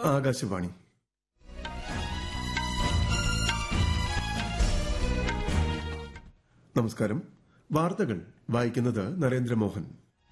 ആകാശവാണി നമസ്കാരം വാർത്തകൾ വായിക്കുന്നത് നരേന്ദ്രമോഹൻ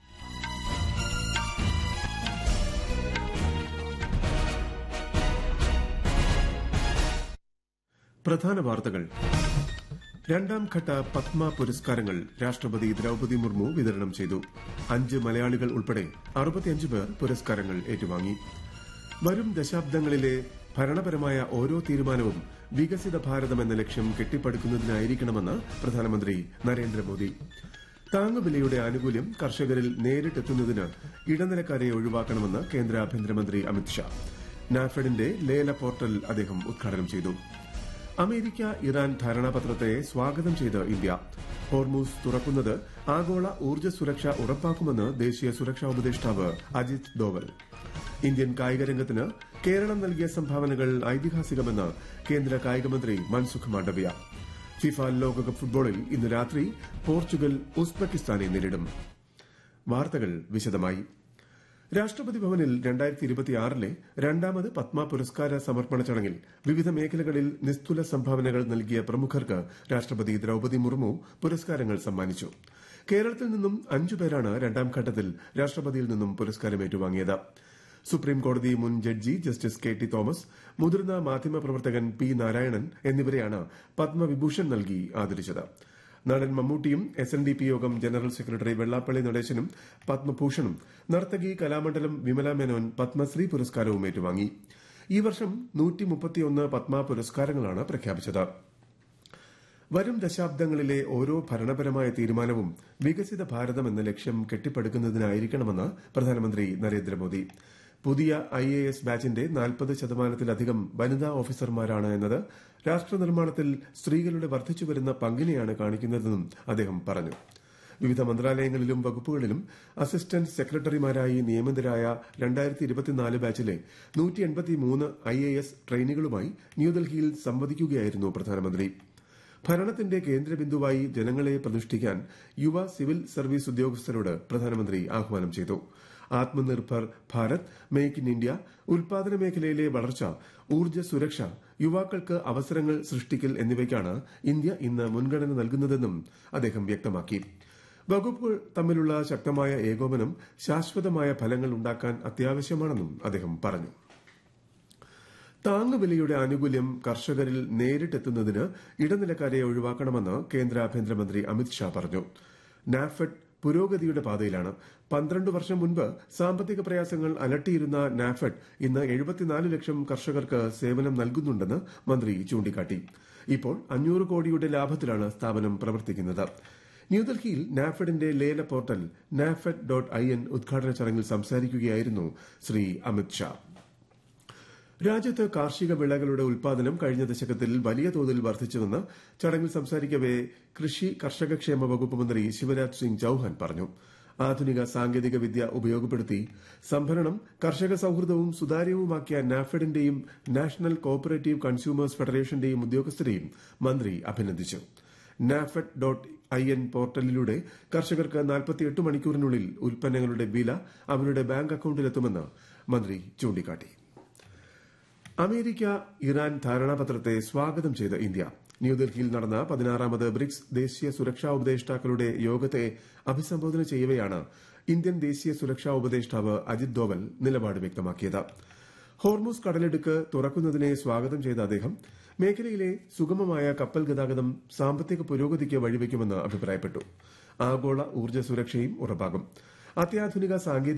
പ്രധാന വാർത്തകൾ രണ്ടാം ഘട്ട പത്മ പുരസ്കാരങ്ങൾ രാഷ്ട്രപതി ദ്രൌപതി മുർമു വിതരണം ചെയ്തു അഞ്ച് മലയാളികൾ ഉൾപ്പെടെ അറുപത്തിയഞ്ച് പേർ പുരസ്കാരങ്ങൾ ഏറ്റുവാങ്ങി വരും ദശാബ്ദങ്ങളിലെ ഭരണപരമായ ഓരോ തീരുമാനവും വികസിത ഭാരതം എന്ന ലക്ഷ്യം കെട്ടിപ്പടുക്കുന്നതിനായിരിക്കണമെന്ന് പ്രധാനമന്ത്രി നരേന്ദ്രമോദി താങ്ങുവിലയുടെ ആനുകൂല്യം കർഷകരിൽ നേരിട്ടെത്തുന്നതിന് ഇടനിലക്കാരെ ഒഴിവാക്കണമെന്ന് കേന്ദ്ര ആഭ്യന്തരമന്ത്രി അമിത്ഷാ നാഫെഡിന്റെ ലേല പോർട്ടൽ അദ്ദേഹം ഉദ്ഘാടനം ചെയ്തു അമേരിക്ക ഇറാൻ ധാരണാപത്രത്തെ സ്വാഗതം ചെയ്ത് ഇന്ത്യ ഹോർമൂസ് തുറക്കുന്നത് ആഗോള ഊർജ്ജ സുരക്ഷ ഉറപ്പാക്കുമെന്ന് ദേശീയ സുരക്ഷാ ഉപദേഷ്ടാവ് അജിത് ഡോവൽ ഇന്ത്യൻ കായിക രംഗത്തിന് കേരളം നൽകിയ സംഭാവനകൾ ഐതിഹാസികമെന്ന് കേന്ദ്ര കായികമന്ത്രി മൻസുഖ് മാണ്ഡവ്യ ഫിഫ ലോകകപ്പ് ഫുട്ബോളിൽ ഇന്ന് രാത്രി പോർച്ചുഗൽ ഉസ്ബെക്കിസ്ഥാനെ നേരിടും വാർത്തകൾ വിശദമായി രാഷ്ട്രപതി ഭവനിൽ രണ്ടായിരത്തി ഇരുപത്തിയാറിലെ രണ്ടാമത് പത്മ പുരസ്കാര സമർപ്പണ ചടങ്ങിൽ വിവിധ മേഖലകളിൽ നിസ്തുല സംഭാവനകൾ നൽകിയ പ്രമുഖർക്ക് രാഷ്ട്രപതി ദ്രൌപതി മുർമു പുരസ്കാരങ്ങൾ സമ്മാനിച്ചു കേരളത്തിൽ നിന്നും അഞ്ചു പേരാണ് രണ്ടാം ഘട്ടത്തിൽ രാഷ്ട്രപതിയിൽ നിന്നും പുരസ്കാരം ഏറ്റുവാങ്ങിയത് സുപ്രീം കോടതി മുൻ judge justice K T Thomas മുതിർന്ന മാധ്യമപ്രവർത്തകൻ പി നാരായണൻ എന്നിവരെയാണ് പത്മവിഭൂഷൺ നൽകി ആദരിച്ചത് നടൻ മമ്മൂട്ടിയും എസ് എൻ ഡി പി യോഗം ജനറൽ സെക്രട്ടറി വെള്ളാപ്പള്ളി നടേശനും പത്മഭൂഷണും നർത്തകി കലാമണ്ഡലം വിമല മേനോൻ പത്മശ്രീ പുരസ്കാരവും ഏറ്റുവാങ്ങി ഈ വർഷം പത്മ പുരസ്കാരങ്ങളാണ് പ്രഖ്യാപിച്ചത് വരും ദശാബ്ദങ്ങളിലെ ഓരോ ഭരണപരമായ തീരുമാനവും വികസിത ഭാരതം എന്ന ലക്ഷ്യം കെട്ടിപ്പടുക്കുന്നതിനായിരിക്കണമെന്ന് പ്രധാനമന്ത്രി നരേന്ദ്രമോദി പുതിയ ഐ എ എസ് ബാച്ചിന്റെ നാൽപ്പത് ശതമാനത്തിലധികം വനിതാ ഓഫീസർമാരാണ് എന്നത് രാഷ്ട്ര നിർമ്മാണത്തിൽ സ്ത്രീകളുടെ വർദ്ധിച്ചുവരുന്ന പങ്കിനെയാണ് കാണിക്കുന്നതെന്നും അദ്ദേഹം പറഞ്ഞു വിവിധ മന്ത്രാലയങ്ങളിലും വകുപ്പുകളിലും അസിസ്റ്റന്റ് സെക്രട്ടറിമാരായി നിയമിതരായ രണ്ടായിരത്തി ഇരുപത്തിനാല് ബാച്ചിലെ നൂറ്റി എൺപത്തിമൂന്ന് ഐ എ എസ് ട്രെയിനികളുമായി ന്യൂഡൽഹിയിൽ സംവദിക്കുകയായിരുന്നു പ്രധാനമന്ത്രി ഭരണത്തിന്റെ കേന്ദ്രബിന്ദുവായി ജനങ്ങളെ പ്രതിഷ്ഠിക്കാൻ യുവ സിവിൽ സർവീസ് ഉദ്യോഗസ്ഥരോട് പ്രധാനമന്ത്രി ആഹ്വാനം ചെയ്തു Atmanirbhar Bharat make in India ഉൽപാദന മേഖലയിലെ വളർച്ച ഊർജ്ജ സുരക്ഷ യുവാക്കൾക്ക് അവസരങ്ങൾ സൃഷ്ടിക്കൽ എന്നിവയ്ക്കാണ് ഇന്ത്യ ഇന്ന് മുൻഗണന നൽകുന്നതെന്നും അദ്ദേഹം വ്യക്തമാക്കി വകുപ്പുകൾ തമ്മിലുള്ള ശക്തമായ ഏകോപനം ശാശ്വതമായ ഫലങ്ങൾ ഉണ്ടാക്കാൻ അത്യാവശ്യമാണെന്നും അദ്ദേഹം പറഞ്ഞു താങ്ങുവിലയുടെ ആനുകൂല്യം കർഷകരിൽ നേരിട്ടെത്തുന്നതിന് ഇടനിലക്കാരെ ഒഴിവാക്കണമെന്ന് കേന്ദ്ര ആഭ്യന്തരമന്ത്രി അമിത്ഷാ പറഞ്ഞു നാഫെഡ് പുരോഗതിയുടെ പാതയിലാണ് പന്ത്രണ്ട് വർഷം മുൻപ് സാമ്പത്തിക പ്രയാസങ്ങൾ അലട്ടിയിരുന്ന നാഫെഡ് ഇന്ന് എഴുപത്തിനാല് ലക്ഷം കർഷകർക്ക് സേവനം നൽകുന്നുണ്ടെന്ന് മന്ത്രി ചൂണ്ടിക്കാട്ടി ഇപ്പോൾ അഞ്ഞൂറ് കോടിയുടെ ലാഭത്തിലാണ് സ്ഥാപനം പ്രവർത്തിക്കുന്നത് ന്യൂഡൽഹിയിൽ നാഫെഡിന്റെ ലേല portal NAFED dot I N ഉദ്ഘാടന ചടങ്ങിൽ സംസാരിക്കുകയായിരുന്നു ശ്രീ അമിത്ഷാ രാജ്യത്ത് കാർഷിക വിളകളുടെ ഉൽപാദനം കഴിഞ്ഞ ദശകത്തിൽ വലിയ തോതിൽ വർദ്ധിച്ചുവെന്ന് ചടങ്ങിൽ സംസാരിക്കവെ കൃഷി കർഷകക്ഷേമ വകുപ്പ് മന്ത്രി ശിവരാജ് സിംഗ് ചൌഹാൻ പറഞ്ഞു ആധുനിക സാങ്കേതിക വിദ്യ ഉപയോഗപ്പെടുത്തി സംഭരണം കർഷക സൌഹൃദവും സുതാര്യവുമാക്കിയ നാഫെഡിന്റെയും നാഷണൽ കോഓപ്പറേറ്റീവ് കൺസ്യൂമേഴ്സ് ഫെഡറേഷന്റെയും ഉദ്യോഗസ്ഥരെയും മന്ത്രി അഭിനന്ദിച്ചു നാഫെഡ് ഡോട്ട് ഐ എൻ പോർട്ടലിലൂടെ കർഷകർക്ക് നാൽപ്പത്തിയെട്ട് മണിക്കൂറിനുള്ളിൽ ഉൽപ്പന്നങ്ങളുടെ വില അവരുടെ ബാങ്ക് അക്കൌണ്ടിലെത്തുമെന്ന് മന്ത്രി ചൂണ്ടിക്കാട്ടി അമേരിക്ക ഇറാൻ ധാരണാപത്രത്തെ സ്വാഗതം ചെയ്ത് ഇന്ത്യ ന്യൂഡൽഹിയിൽ നടന്ന പതിനാറാമത് ബ്രിക്സ് ദേശീയ സുരക്ഷാ ഉപദേഷ്ടാക്കളുടെ യോഗത്തെ അഭിസംബോധന ചെയ്യവെയാണ് ഇന്ത്യൻ ദേശീയ സുരക്ഷാ ഉപദേഷ്ടാവ് അജിത് ഡോവൽ നിലപാട് വ്യക്തമാക്കിയത് ഹോർമൂസ് കടലിടുക്ക് തുറക്കുന്നതിനെ സ്വാഗതം ചെയ്ത അദ്ദേഹം മേഖലയിലെ സുഗമമായ കപ്പൽ ഗതാഗതം സാമ്പത്തിക പുരോഗതിക്ക് വഴിവെക്കുമെന്ന് അഭിപ്രായപ്പെട്ടു ആഗോള ഊർജ്ജ സുരക്ഷയും ഉറപ്പാകും അത്യാധുനിക സാങ്കേതിക